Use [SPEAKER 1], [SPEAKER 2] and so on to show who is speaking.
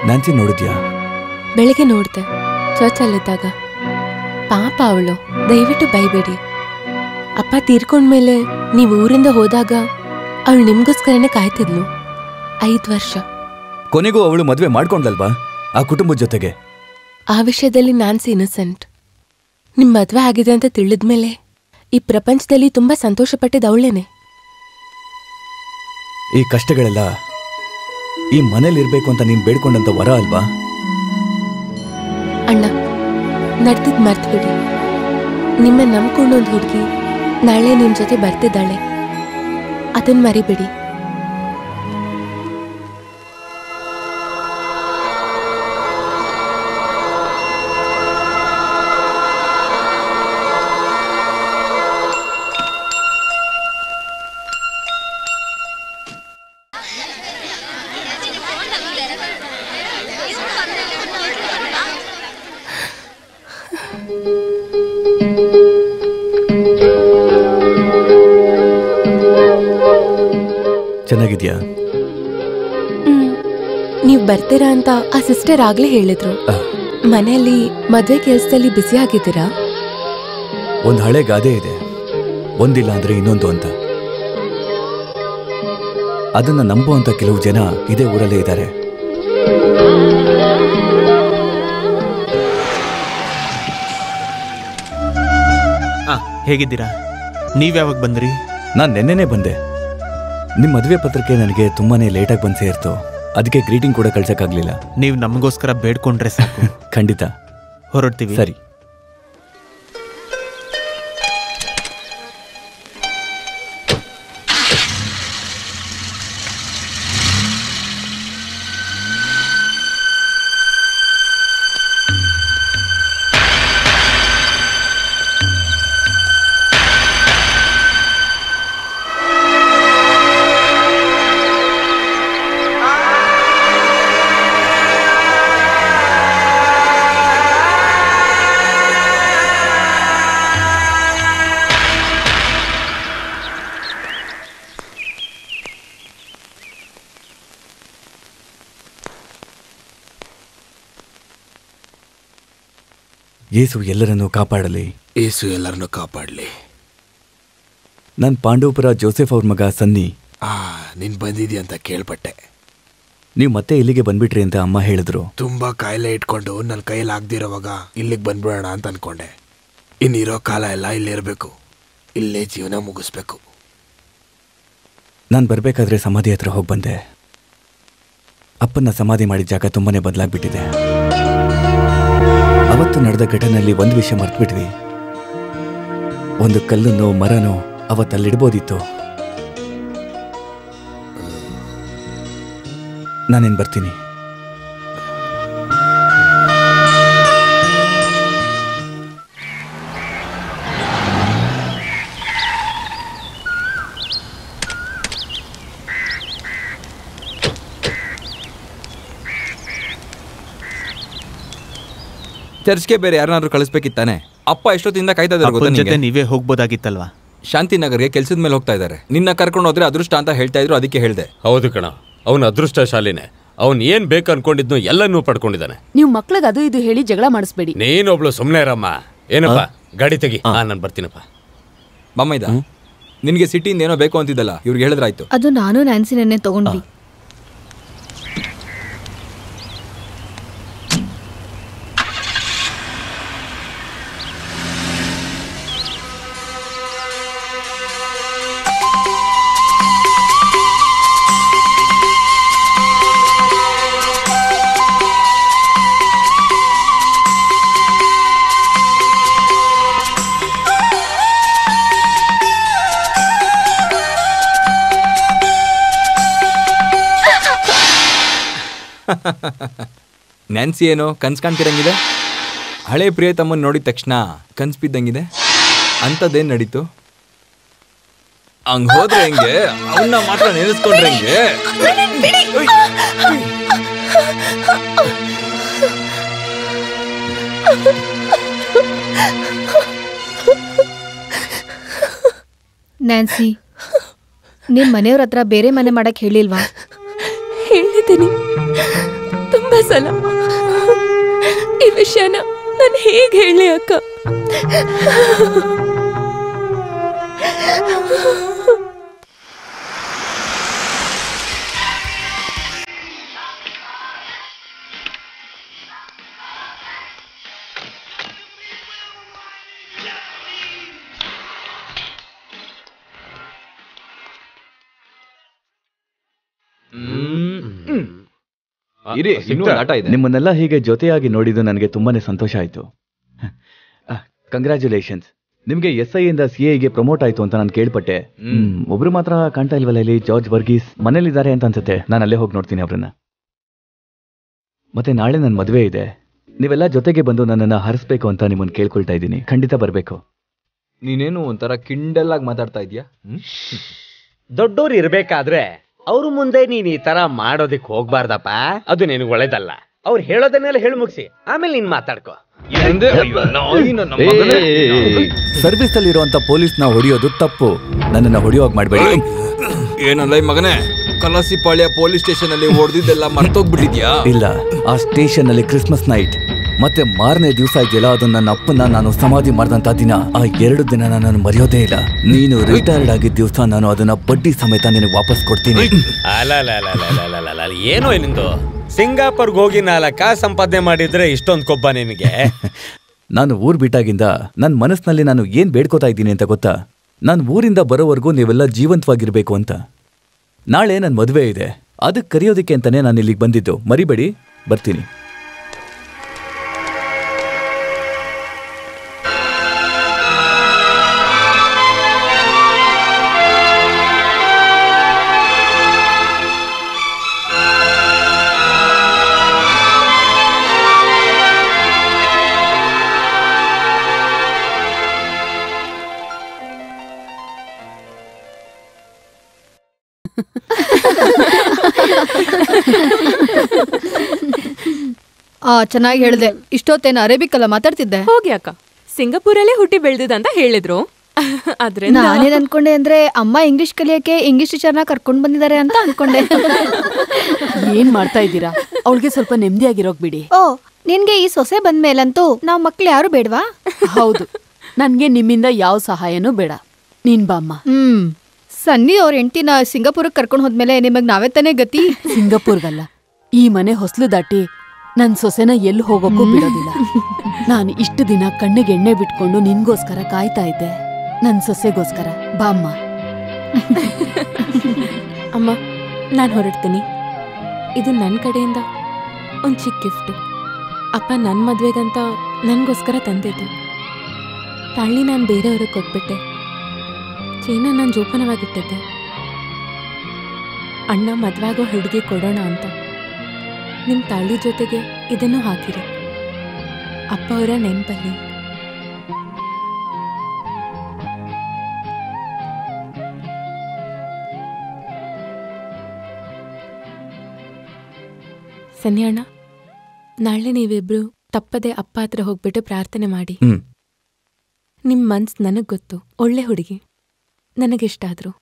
[SPEAKER 1] Nancy ನೋಡಿದ್ಯಾ
[SPEAKER 2] ಬೆಳಿಗ್ಗೆ ನೋಡ್ದೆ ಚರ್ಚಲ್ಲಿದ್ದಾಗ ಪಾಪ ಅವಳು ದಯವಿಟ್ಟು ಬೈಬೇಡಿ ಅಪ್ಪ ತೀರ್ಕೊಂಡ್ಮೇಲೆ ನೀವು ಊರಿಂದ ಹೋದಾಗ ಅವಳು ನಿಮ್ಗೋಸ್ಕರನೇ ಕಾಯ್ತಿದ್ಲು ಐದು ವರ್ಷ
[SPEAKER 1] ಕೊನೆಗೂ ಅವಳು ಮದುವೆ ಮಾಡ್ಕೊಂಡ್ಲಲ್ವಾ ಆ ಕುಟುಂಬದ ಜೊತೆಗೆ
[SPEAKER 2] ಆ ವಿಷಯದಲ್ಲಿ ನಾನ್ಸಿ ಇನ್ನಸೆಂಟ್ ನಿಮ್ ಮದ್ವೆ ಆಗಿದೆ ಅಂತ ತಿಳಿದ್ಮೇಲೆ ಈ ಪ್ರಪಂಚದಲ್ಲಿ ತುಂಬಾ ಸಂತೋಷಪಟ್ಟಿದ್ದು ಅವಳೇನೆ
[SPEAKER 1] ಈ ಕಷ್ಟಗಳೆಲ್ಲ ಈ ಮನೇಲಿ ಇರ್ಬೇಕು ಅಂತ ನೀನ್ ಬೇಡ್ಕೊಂಡಂತ ವರ ಅಲ್ವಾ
[SPEAKER 2] ಅಣ್ಣ ನಡ್ದಿದ್ ಮರ್ತ್ಬಿಡಿ ನಿಮ್ಮ ನಂಬ್ಕೊಂಡು ಒಂದು ಹುಡುಗಿ ನಾಳೆ ನಿಮ್ ಜೊತೆ ಬರ್ತಿದ್ದಾಳೆ ಅದನ್ ಮರಿಬಿಡಿ
[SPEAKER 1] ಚೆನ್ನಾಗಿದ್ಯಾ
[SPEAKER 2] ಹ್ಮ್ ನೀವ್ ಬರ್ತೀರಾ ಅಂತ ಆ ಸಿಸ್ಟರ್ ಆಗ್ಲೇ ಹೇಳಿದ್ರು
[SPEAKER 1] ಆ,
[SPEAKER 2] ಮನೆಯಲ್ಲಿ ಮದ್ವೆ ಕೆಲ್ಸದಲ್ಲಿ ಬ್ಯುಸಿ ಆಗಿದ್ದೀರಾ
[SPEAKER 1] ಒಂದ್ ಹಳೆ ಗಾದೆ ಇದೆ ಒಂದಿಲ್ಲ ಅಂದ್ರೆ ಇನ್ನೊಂದು ಅಂತ ಅದನ್ನ ನಂಬುವಂತ ಕೆಲವು ಜನ ಇದೇ ಊರಲ್ಲೇ ಇದ್ದಾರೆ
[SPEAKER 3] ಆ ಹೇಗಿದ್ದೀರಾ ನೀವ್ ಯಾವಾಗ ಬಂದ್ರಿ
[SPEAKER 1] ನಾನ್ ನೆನ್ನೆನೆ ಬಂದೆ ನಿಮ್ ಮದುವೆ ಪತ್ರಕ್ಕೆ ನನಗೆ ತುಂಬಾನೇ ಲೇಟಾಗಿ ಬಂದ್ ಸೇರ್ತು ಅದಕ್ಕೆ ಗ್ರೀಟಿಂಗ್ ಕೂಡ ಕಳ್ಸಕ್ಕಾಗ್ಲಿಲ್ಲ
[SPEAKER 3] ನೀವು ನಮಗೋಸ್ಕರ ಬೇಡ್ಕೊಂಡ್ರೆ ಸಾಕು
[SPEAKER 1] ಖಂಡಿತ
[SPEAKER 3] ಹೊರಡ್ತೀವಿ
[SPEAKER 1] ಸರಿ ಯೇಸು ಎಲ್ಲರನ್ನೂ ಕಾಪಾಡಲಿ
[SPEAKER 4] ಏಸು ಎಲ್ಲರನ್ನು ಕಾಪಾಡ್ಲಿ
[SPEAKER 1] ನಾನ್ ಪಾಂಡವಪುರ ಜೋಸೆಫ್ ಅವ್ರ ಮಗ ಸನ್ನಿ
[SPEAKER 4] ಆ ನೀನ್ ಬಂದಿದ್ಯಾ ಅಂತ ಕೇಳ್ಪಟ್ಟೆ
[SPEAKER 1] ನೀವು ಮತ್ತೆ ಇಲ್ಲಿಗೆ ಬಂದ್ಬಿಟ್ರಿ ಅಂತ ಅಮ್ಮ ಹೇಳಿದ್ರು
[SPEAKER 4] ತುಂಬಾ ಕಾಯಿಲೆ ಇಟ್ಕೊಂಡು ನನ್ನ ಕೈಯಲ್ಲಿ ಆಗ್ದಿರೋವಾಗ ಇಲ್ಲಿಗೆ ಬಂದ್ಬಿಡೋಣ ಅಂತ ಅನ್ಕೊಂಡೆ ಇನ್ನಿರೋ ಕಾಲ ಎಲ್ಲ ಇಲ್ಲೇ ಇರಬೇಕು ಇಲ್ಲೇ ಜೀವನ ಮುಗಿಸ್ಬೇಕು
[SPEAKER 1] ನಾನು ಬರ್ಬೇಕಾದ್ರೆ ಸಮಾಧಿ ಹತ್ರ ಹೋಗಿ ಬಂದೆ ಅಪ್ಪನ ಸಮಾಧಿ ಮಾಡಿದ ಜಾಗ ತುಂಬಾನೇ ಬದಲಾಗ್ಬಿಟ್ಟಿದೆ ಅವತ್ತು ನಡೆದ ಘಟನೆಯಲ್ಲಿ ಒಂದು ವಿಷಯ ಮರ್ತ್ಬಿಟ್ವಿ ಒಂದು ಕಲ್ಲನ್ನು ಮರನೋ ಅವತ್ತಲ್ಲಿಡ್ಬೋದಿತ್ತು ನಾನೇನ್ ಬರ್ತೀನಿ
[SPEAKER 5] ಚರ್ಚ್ಗೆ ಬೇರೆ ಯಾರನ್ನಾದ್ರೂ ಕಳಿಸ್ಬೇಕಿತ್ತಾನೆ ಅಪ್ಪ ಎಷ್ಟೊತ್ತಿಂದ ಕಾಯ್ತಾ ಇದ್ದಾರೆ ಗೊತ್ತಾ
[SPEAKER 3] ಅಪ್ಪನ್ ಜೊತೆ
[SPEAKER 5] ನಿಂಗೆ?
[SPEAKER 3] ನೀವೇ ಹೋಗ್ಬೋದಾಗಿತ್ತಲ್ವಾ
[SPEAKER 5] ಶಾಂತಿನಗರ್ಗೆ ಕೆಲ್ಸದ ಮೇಲೆ ಹೋಗ್ತಾ ಇದ್ದಾರೆ ನಿನ್ನ ಕರ್ಕೊಂಡು ಹೋದ್ರೆ ಅದೃಷ್ಟ ಅಂತ ಹೇಳ್ತಾ ಇದ್ರು ಅದಕ್ಕೆ ಹೇಳ್ದೆ
[SPEAKER 6] ಹೌದು ಕಣ ಅವನ ಅದೃಷ್ಟಶಾಲಿನೇ ಅವನ್ ಏನ್ ಬೇಕು ಅನ್ಕೊಂಡಿದ್ನು ಎಲ್ಲನ್ನೂ ಪಡ್ಕೊಂಡಿದ್ದಾನೆ
[SPEAKER 7] ನೀವು ಮಕ್ಳಿಗೆ ಅದು ಇದು ಹೇಳಿ ಜಗಳ ಮಾಡಿಸ್ಬೇಡಿ
[SPEAKER 6] ನೀನೊಬ್ಳು ಸುಮ್ನೆ ಇರಮ್ಮ ಏನಪ್ಪ ಗಾಡಿ ತೆಗಿ ಹಾ ನಾನು ಬರ್ತೀನಪ್ಪ
[SPEAKER 5] ಬಮ್ಮ ಇದ ನಿನ್ಗೆ ಸಿಟಿಯಿಂದ ಏನೋ ಬೇಕು ಅಂತಿದ್ದಲ್ಲ ಇವ್ರಿಗೆ ಹೇಳಿದ್ರಾಯ್ತು
[SPEAKER 8] ಅದು ನಾನು ನ್ಯಾನ್ಸಿ ನೆನ್ನೆ ತಗೊಂಡ್ವಿ
[SPEAKER 5] ನ್ಯಾನ್ಸಿ ಏನೋ ಕನ್ಸ್ ಕಾಣ್ತಿರಂಗಿದೆ ಹಳೆ ಪ್ರಿಯತಮ್ಮನ್ ನೋಡಿದ ತಕ್ಷಣ ಕನ್ಸ್ ಬಿದ್ದಂಗಿದೆ ಅಂಥದ್ದೇನ್ ನಡೀತು ಹಂಗ್ ಹೋದ್ರೆ ಹೆಂಗೆ ಅವನ್ನ ಮಾತ್ರ ನೆನೆಸ್ಕೊಂಡ್ರೆ ಹೆಂಗೆ
[SPEAKER 8] ನ್ಯಾನ್ಸಿ ನಿಮ್ ಮನೆಯವ್ರ ಹತ್ರ ಬೇರೆ ಮನೆ ಮಾಡಕ್ ಹೇಳಿಲ್ವಾ
[SPEAKER 2] ಹೇಳಿದ್ದೀನಿ ತುಂಬಾ ಸಲ ಈ ವಿಷಯನ ನಾನು ಹೇಗೆ ಹೇಳಿ ಅಕ್ಕ
[SPEAKER 5] ಇರಿ ಇನ್ನೂ ಆಟ ಇದೆ
[SPEAKER 1] ನಿಮ್ಮನ್ನೆಲ್ಲ ಹೀಗೆ ಜೊತೆಯಾಗಿ ನೋಡಿದ್ದು ನನಗೆ ತುಂಬಾನೇ ಸಂತೋಷ ಆಯ್ತು ಕಂಗ್ರ್ಯಾಚುಲೇಷನ್ಸ್ ನಿಮ್ಗೆ ಎಸ್ ಐ ಇಂದ ಸಿ ಐಗೆ ಪ್ರಮೋಟ್ ಆಯ್ತು ಅಂತ ನಾನು ಕೇಳ್ಪಟ್ಟೆ ಹ್ಮ್, ಒಬ್ರು ಮಾತ್ರ ಕಾಣ್ತಾ ಇಲ್ವಲ್ಲ ಇಲ್ಲಿ ಜಾರ್ಜ್ ವರ್ಗೀಸ್ ಮನೇಲಿದ್ದಾರೆ ಅಂತ ಅನ್ಸುತ್ತೆ ನಾನು ಅಲ್ಲೇ ಹೋಗಿ ನೋಡ್ತೀನಿ ಅವ್ರನ್ನ ಮತ್ತೆ ನಾಳೆ ನನ್ನ ಮದುವೆ ಇದೆ ನೀವೆಲ್ಲ ಜೊತೆಗೆ ಬಂದು ನನ್ನನ್ನ ಹರಿಸ್ಬೇಕು ಅಂತ ನಿಮ್ಮನ್ನ ಕೇಳ್ಕೊಳ್ತಾ ಇದ್ದೀನಿ ಖಂಡಿತ ಬರಬೇಕು
[SPEAKER 5] ನೀನೇನು ಒಂಥರ ಕಿಂಡಲ್ ಆಗಿ ಮಾತಾಡ್ತಾ ಇದೀಯಾ
[SPEAKER 6] ದೊಡ್ಡೋರು ಇರ್ಬೇಕಾದ್ರೆ ಅವ್ರ ಮುಂದೆ ನೀನ್ ಈ ತರ ಮಾಡೋದಿಕ್ ಹೋಗ್ಬಾರ್ದಪ್ಪ ಅದು ನಿನಗೆ ಒಳ್ಳೇದಲ್ಲ ಅವ್ರು ಹೇಳೋದನ್ನೆಲ್ಲ ಹೇಳಿ ಮುಗಿಸಿ ಆಮೇಲೆ ನೀನ್ ಮಾತಾಡ್ಕೋ
[SPEAKER 1] ಸರ್ವಿಸ್ ಅಲ್ಲಿರುವಂತ ಪೊಲೀಸ್ನ ಹೊಡೆಯೋದು ತಪ್ಪು ನನ್ನನ್ನ ಹೊಡೆಯೋಗ್ ಮಾಡಬೇಡಿ
[SPEAKER 5] ಏನಲ್ಲ ಈ ಮಗನೇ ಕಲಸಿಪಾಳ್ಯ ಪೊಲೀಸ್ ಸ್ಟೇಷನ್ ಅಲ್ಲಿ ಹೊಡೆದಿದ್ದೆಲ್ಲ ಮರ್ತೋಗ್ಬಿಟ್ಟಿದ್ಯಾ
[SPEAKER 1] ಇಲ್ಲ ಆ ಸ್ಟೇಷನ್ ಅಲ್ಲಿ ಕ್ರಿಸ್ಮಸ್ ನೈಟ್ ಮತ್ತೆ ಮಾರನೇ ದಿವಸ ಇದೆಯಲ್ಲ ಅದು ನನ್ನ ಅಪ್ಪನ ನಾನು ಸಮಾಧಿ ಮಾಡಿದಂತ ದಿನ ಆ ಎರಡು ದಿನ ನಾನು ಮರೆಯೋದೇ ಇಲ್ಲ ನೀನು ರಿಟೈರ್ಡ್ ಆಗಿದ್ದ ದಿವಸ ನಾನು ಅದನ್ನ ಬಡ್ಡಿ ಸಮೇತ ನಿನಗೆ ವಾಪಸ್ ಕೊಡ್ತೀನಿ
[SPEAKER 6] ಅಲ್ಲ ಏನೋ ನಿಂದು ಸಿಂಗಾಪುರ್ಗೆ ಹೋಗಿ ನಾಲ್ಕ ಸಂಪಾದನೆ ಮಾಡಿದ್ರೆ ಇಷ್ಟೊಂದು ಕೊಬ್ಬ ನಿನಗೆ
[SPEAKER 1] ನಾನು ಊರ್ ಬಿಟ್ಟಾಗಿಂದ ನನ್ನ ಮನಸ್ಸಿನಲ್ಲಿ ನಾನು ಏನ್ ಬೇಡ್ಕೋತಾ ಇದ್ದೀನಿ ಅಂತ ಗೊತ್ತಾ ನಾನು ಊರಿಂದ ಬರೋವರೆಗೂ ನೀವೆಲ್ಲ ಜೀವಂತವಾಗಿರ್ಬೇಕು ಅಂತ ನಾಳೆ ನನ್ನ ಮದುವೆ ಇದೆ ಅದಕ್ಕೆ ಕರೆಯೋದಕ್ಕೆ ಅಂತಾನೆ ನಾನು ಇಲ್ಲಿಗೆ ಬಂದಿದ್ದು ಮರಿಬೇಡಿ ಬರ್ತೀನಿ
[SPEAKER 8] ಆ ಚೆನ್ನಾಗಿ ಹೇಳ್ದೆ ಇಷ್ಟೊತ್ತೇನು ಅರೇಬಿಕ್ ಅಲ್ಲ ಮಾತಾಡ್ತಿದ್ದೆ
[SPEAKER 2] ಹೋಗಿ ಅಕ್ಕ ಸಿಂಗಾಪುರಲ್ಲೇ ಹುಟ್ಟಿ ಬೆಳೆದಿದಂತ ಹೇಳಿದ್ರು ಆದ್ರಿಂದ
[SPEAKER 8] ನಾನೇನ್ ಅನ್ಕೊಂಡೆ ಅಂದ್ರೆ ಅಮ್ಮ ಇಂಗ್ಲಿಷ್ ಕಲಿಯಕ್ಕೆ ಇಂಗ್ಲಿಷ್ ಟೀಚರ್ನ ಕರ್ಕೊಂಡ್ ಬಂದಿದ್ದಾರೆ ಅಂತ ಅನ್ಕೊಂಡೆ
[SPEAKER 7] ಏನ್ ಮಾಡ್ತಾ ಇದ್ದೀರಾ ಅವಳಿಗೆ ಸ್ವಲ್ಪ ನೆಮ್ಮದಿಯಾಗಿರೋಕ್ ಬಿಡಿ
[SPEAKER 8] ಓ ನಿನ್ಗೆ ಈ ಸೊಸೆ ಬಂದ್ಮೇಲಂತೂ ನಾವ್ ಮಕ್ಳು ಯಾರು ಬೇಡ್ವಾ
[SPEAKER 7] ಹೌದು ನನ್ಗೆ ನಿಮ್ಮಿಂದ ಯಾವ ಸಹಾಯನೂ ಬೇಡ ನೀನ್ ಬಾಮ್ಮ
[SPEAKER 8] ಹ್ಮ್ ಸನ್ನಿ ಅವ್ರ ಹೆಂಡತಿನ ಸಿಂಗಾಪುರಕ್ಕೆ ಕರ್ಕೊಂಡ್ ಹೋದ್ಮೇಲೆ ನಿಮಗ್ ನಾವೇ ತಾನೇ ಗತಿ
[SPEAKER 7] ಸಿಂಗಪುರ್ಗಲ್ಲ ಈ ಮನೆ ಹೊಸ್ಲು ದಾಟಿ ನನ್ ಸೊಸೆನ ಎಲ್ಲಿ ಹೋಗೋಕ್ಕೂ ಬಿಡೋದಿಲ್ಲ ನಾನು ಇಷ್ಟು ದಿನ ಕಣ್ಣಿಗೆ ಎಣ್ಣೆ ಬಿಟ್ಕೊಂಡು ನಿನ್ಗೋಸ್ಕರ ಕಾಯ್ತಾ ಇದ್ದೆ ನನ್ ಸೊಸೆಗೋಸ್ಕರ ಬಾಮ್ಮ
[SPEAKER 2] ಅಮ್ಮ ನಾನು ಹೊರಡ್ತೀನಿ ಇದು ನನ್ನ ಕಡೆಯಿಂದ ಒಂದು ಚಿಕ್ಕ ಗಿಫ್ಟು ಅಪ್ಪ ನನ್ನ ಮದುವೆಗಂತ ನನಗೋಸ್ಕರ ತಂದಿದ್ದು ತಾಳಿ ನಾನು ಬೇರೆಯವ್ರಿಗೆ ಕೊಟ್ಬಿಟ್ಟೆ ಚೇನ ನಾನು ಜೋಪಾನವಾಗಿಟ್ಟಿದ್ದೆ ಅಣ್ಣ ಮದುವೆಗೋ ಹುಡುಗಿ ಕೊಡೋಣ ಅಂತ ನಿಮ್ಮ ತಾಳಿ ಜೊತೆಗೆ ಇದನ್ನು ಹಾಕಿರಿ ಅಪ್ಪ ಅವರ ನೆನಪಲ್ಲಿ ಸನ್ನಿ ಅಣ್ಣ ನಾಳೆ ನೀವಿಬ್ರು ತಪ್ಪದೆ ಅಪ್ಪ ಹತ್ರ ಹೋಗ್ಬಿಟ್ಟು ಪ್ರಾರ್ಥನೆ ಮಾಡಿ
[SPEAKER 1] ಹ್ಮ್
[SPEAKER 2] ನಿಮ್ ಮನ್ಸ್ ನನಗ್ ಗೊತ್ತು ಒಳ್ಳೆ ಹುಡುಗಿ ನನಗಿಷ್ಟ ಆದ್ರು